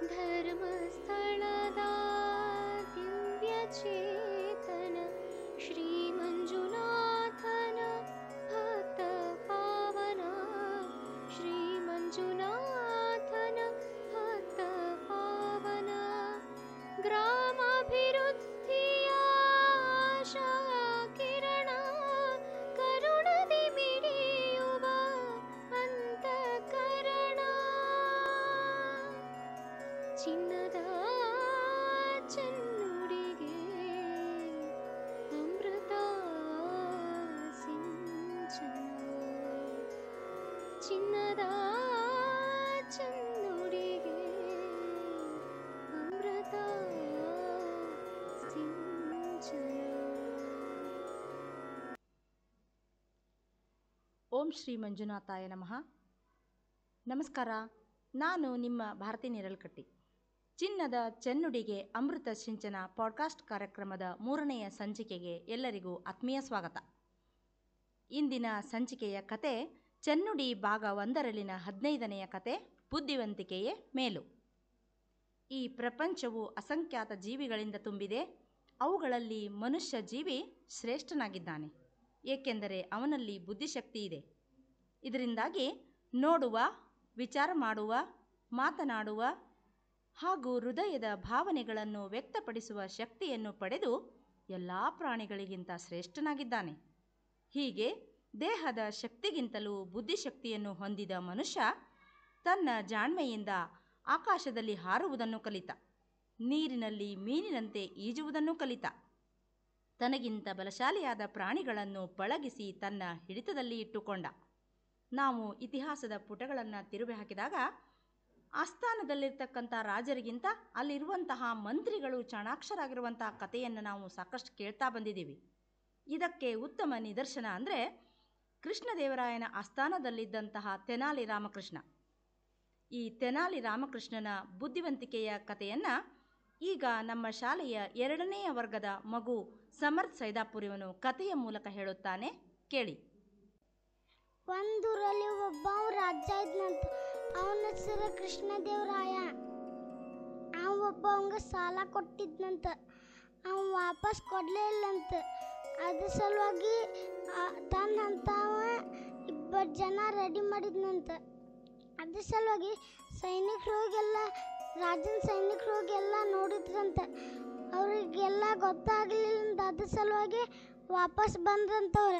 ಧರ್ಮಸ್ಥಳದ ದಿವ್ಯ ಚೇತನ ಶ್ರೀ ಮಂಜುನಾಥನ ಭಕ್ತ ಪಾವನ ಶ್ರೀ ಮಂಜುನಾಥನ ಭಕ್ತ ಪಾವನ ಗ್ರಾಮಾಭಿವೃದ್ಧಿಯ ಆಶಾ ಕಿರಣ ಕರುಣದಿ ಮಿಡಿಯುವ ಅಂತಃಕರಣ ಚಿನ್ನದ ಚೆನ್ನುಡಿಗೆ ಅಮೃತ ಸಿಂಚನ ಚಿನ್ನದ ಚೆನ್ನುಡಿಗೆ ಅಮೃತ ಸಿಂಚನ ಓಂ ಶ್ರೀ ಮಂಜುನಾಥಾಯ ನಮಃ ನಮಸ್ಕಾರ ನಾನು ನಿಮ್ಮ ಭಾರತಿ ನಿರಲ್ಕಟ್ಟಿ ಚಿನ್ನದ ಚೆನ್ನುಡಿಗೆ ಅಮೃತ ಸಿಂಚನ ಪಾಡ್ಕಾಸ್ಟ್ ಕಾರ್ಯಕ್ರಮದ ಮೂರನೆಯ ಸಂಚಿಕೆಗೆ ಎಲ್ಲರಿಗೂ ಆತ್ಮೀಯ ಸ್ವಾಗತ ಇಂದಿನ ಸಂಚಿಕೆಯ ಕತೆ ಚೆನ್ನುಡಿ ಭಾಗ ಒಂದರಲ್ಲಿನ ಹದಿನೈದನೆಯ ಕತೆ ಬುದ್ಧಿವಂತಿಕೆಯೇ ಮೇಲು ಈ ಪ್ರಪಂಚವು ಅಸಂಖ್ಯಾತ ಜೀವಿಗಳಿಂದ ತುಂಬಿದೆ ಅವುಗಳಲ್ಲಿ ಮನುಷ್ಯ ಜೀವಿ ಶ್ರೇಷ್ಠನಾಗಿದ್ದಾನೆ ಏಕೆಂದರೆ ಅವನಲ್ಲಿ ಬುದ್ಧಿಶಕ್ತಿ ಇದೆ ಇದರಿಂದಾಗಿ ನೋಡುವ ವಿಚಾರ ಮಾಡುವ ಮಾತನಾಡುವ ಹಾಗೂ ಹೃದಯದ ಭಾವನೆಗಳನ್ನು ವ್ಯಕ್ತಪಡಿಸುವ ಶಕ್ತಿಯನ್ನು ಪಡೆದು ಎಲ್ಲ ಪ್ರಾಣಿಗಳಿಗಿಂತ ಶ್ರೇಷ್ಠನಾಗಿದ್ದಾನೆ ಹೀಗೆ ದೇಹದ ಶಕ್ತಿಗಿಂತಲೂ ಬುದ್ಧಿಶಕ್ತಿಯನ್ನು ಹೊಂದಿದ ಮನುಷ್ಯ ತನ್ನ ಜಾಣ್ಮೆಯಿಂದ ಆಕಾಶದಲ್ಲಿ ಹಾರುವುದನ್ನು ಕಲಿತ ನೀರಿನಲ್ಲಿ ಮೀನಿನಂತೆ ಈಜುವುದನ್ನು ಕಲಿತ ತನಗಿಂತ ಬಲಶಾಲಿಯಾದ ಪ್ರಾಣಿಗಳನ್ನು ಪಳಗಿಸಿ ತನ್ನ ಹಿಡಿತದಲ್ಲಿ ಇಟ್ಟುಕೊಂಡ ನಾವು ಇತಿಹಾಸದ ಪುಟಗಳನ್ನು ತಿರುವಿ ಹಾಕಿದಾಗ ಆಸ್ಥಾನದಲ್ಲಿರ್ತಕ್ಕಂಥ ರಾಜರಿಗಿಂತ ಅಲ್ಲಿರುವಂತಹ ಮಂತ್ರಿಗಳು ಚಾಣಾಕ್ಷರಾಗಿರುವಂತಹ ಕಥೆಯನ್ನು ನಾವು ಸಾಕಷ್ಟು ಕೇಳ್ತಾ ಬಂದಿದ್ದೀವಿ ಇದಕ್ಕೆ ಉತ್ತಮ ನಿದರ್ಶನ ಅಂದರೆ ಕೃಷ್ಣದೇವರಾಯನ ಆಸ್ಥಾನದಲ್ಲಿದ್ದಂತಹ ತೆನಾಲಿ ರಾಮಕೃಷ್ಣ ಈ ತೆನಾಲಿ ರಾಮಕೃಷ್ಣನ ಬುದ್ಧಿವಂತಿಕೆಯ ಕಥೆಯನ್ನು ಈಗ ನಮ್ಮ ಶಾಲೆಯ ಎರಡನೆಯ ವರ್ಗದ ಮಗು ಸಮರ್ಥ್ ಸೈದಾಪುರಿಯವನು ಕಥೆಯ ಮೂಲಕ ಹೇಳುತ್ತಾನೆ ಕೇಳಿ ಒಂದೂರಲ್ಲಿ ಒಬ್ಬ ರಾಜ ಇದ್ನಂತ ಅವನ ಹೆಸರು ಕೃಷ್ಣದೇವರಾಯ ಅವ ಒಬ್ಬ ಅವಂಗ ಸಾಲ ಕೊಟ್ಟಿದ್ನಂತ ಅವ ವಾಪಸ್ ಕೊಡ್ಲೇ ಇಲ್ಲಂತ ಅದ್ರ ಸಲುವಾಗಿ ತನ್ನಂತ ಅವ ಇಬ್ಬರು ಜನ ರೆಡಿ ಮಾಡಿದ್ನಂತ ಅದ್ರ ಸಲುವಾಗಿ ಸೈನಿಕರು ಹೋಗೆಲ್ಲ ರಾಜನ ಸೈನಿಕರು ಹೋಗೆಲ್ಲ ನೋಡಿದ್ರಂತ ಅವ್ರಿಗೆಲ್ಲ ಗೊತ್ತಾಗ್ಲಿಲ್ಲ ಅದ್ರ ಸಲುವಾಗಿ ವಾಪಸ್ ಬಂದ್ರಂತವ್ರೆ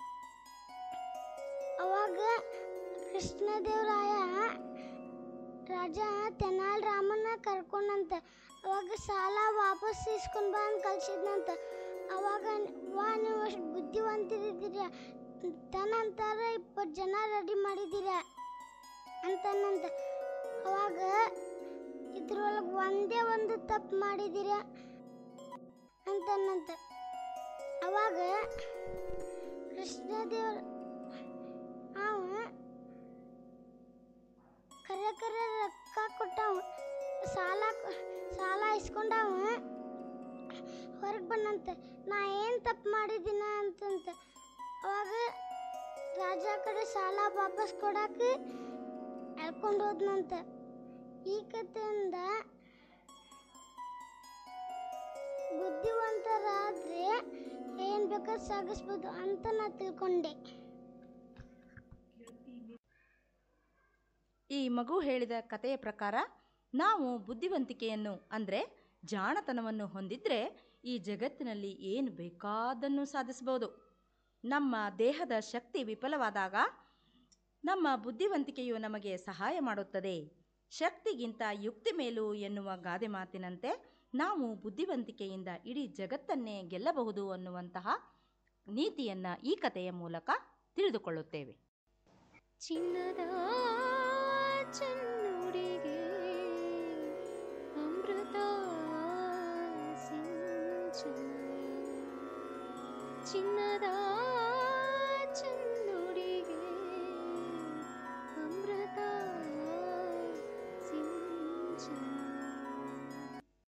ಅವಾಗ ಕೃಷ್ಣದೇವರಾಯ ರಾಜ ತೆನಾಲ್ ರಾಮನ ಕರ್ಕೊಂಡಂತ ಅವಾಗ ಸಾಲ ವಾಪಸ್ ಇಸ್ಕೊಂಡ್ ಬಾ ಅಂತ ಕಳ್ಸಿದ್ನಂತ ಅವಾಗ ವಾ ನೀವು ಅಷ್ಟು ಬುದ್ಧಿವಂತಿದ್ದೀರ ತನಂತರ ಇಪ್ಪತ್ತು ಜನ ರೆಡಿ ಮಾಡಿದ್ದೀರ ಅಂತನಂತ ಅವಾಗ ಇದ್ರೊಳಗೆ ಒಂದೇ ಒಂದು ತಪ್ಪು ಮಾಡಿದ್ದೀರ ಅಂತನಂತ ಅವಾಗ ಕೃಷ್ಣದೇವ್ರ ಅವ ಕರೆ ಕರೆ ರೊಕ್ಕ ಕೊಟ್ಟವ ಸಾಲ ಸಾಲ ಇಸ್ಕೊಂಡವ ಹೊರಗೆ ಬಂದಂತ ನಾ ಏನು ತಪ್ಪು ಮಾಡಿದ್ದೀನ ಅಂತಂತ ಅವಾಗ ರಾಜ ಕಡೆ ಸಾಲ ವಾಪಸ್ ಕೊಡಕ್ಕೆ ಎಳ್ಕೊಂಡು ಹೋದ್ನಂತ ಈ ಕಥೆಯಿಂದ ಬುದ್ಧಿವಂತರಾದ್ರೆ ಏನು ಬೇಕಾದ್ರೆ ಸಾಗಿಸ್ಬೋದು ಅಂತ ನಾ ತಿಳ್ಕೊಂಡೆ ಈ ಮಗು ಹೇಳಿದ ಕಥೆಯ ಪ್ರಕಾರ ನಾವು ಬುದ್ಧಿವಂತಿಕೆಯನ್ನು ಅಂದರೆ ಜಾಣತನವನ್ನು ಹೊಂದಿದ್ರೆ ಈ ಜಗತ್ತಿನಲ್ಲಿ ಏನು ಬೇಕಾದನ್ನು ಸಾಧಿಸಬಹುದು ನಮ್ಮ ದೇಹದ ಶಕ್ತಿ ವಿಫಲವಾದಾಗ ನಮ್ಮ ಬುದ್ಧಿವಂತಿಕೆಯು ನಮಗೆ ಸಹಾಯ ಮಾಡುತ್ತದೆ ಶಕ್ತಿಗಿಂತ ಯುಕ್ತಿ ಮೇಲು ಎನ್ನುವ ಗಾದೆ ಮಾತಿನಂತೆ ನಾವು ಬುದ್ಧಿವಂತಿಕೆಯಿಂದ ಇಡೀ ಜಗತ್ತನ್ನೇ ಗೆಲ್ಲಬಹುದು ಅನ್ನುವಂತಹ ನೀತಿಯನ್ನು ಈ ಕಥೆಯ ಮೂಲಕ ತಿಳಿದುಕೊಳ್ಳುತ್ತೇವೆ ಚಿನ್ನದ ಚೆನ್ನುಡಿಗೆ ಅಮೃತ ಸಿಂಚನ ಚಿನ್ನದ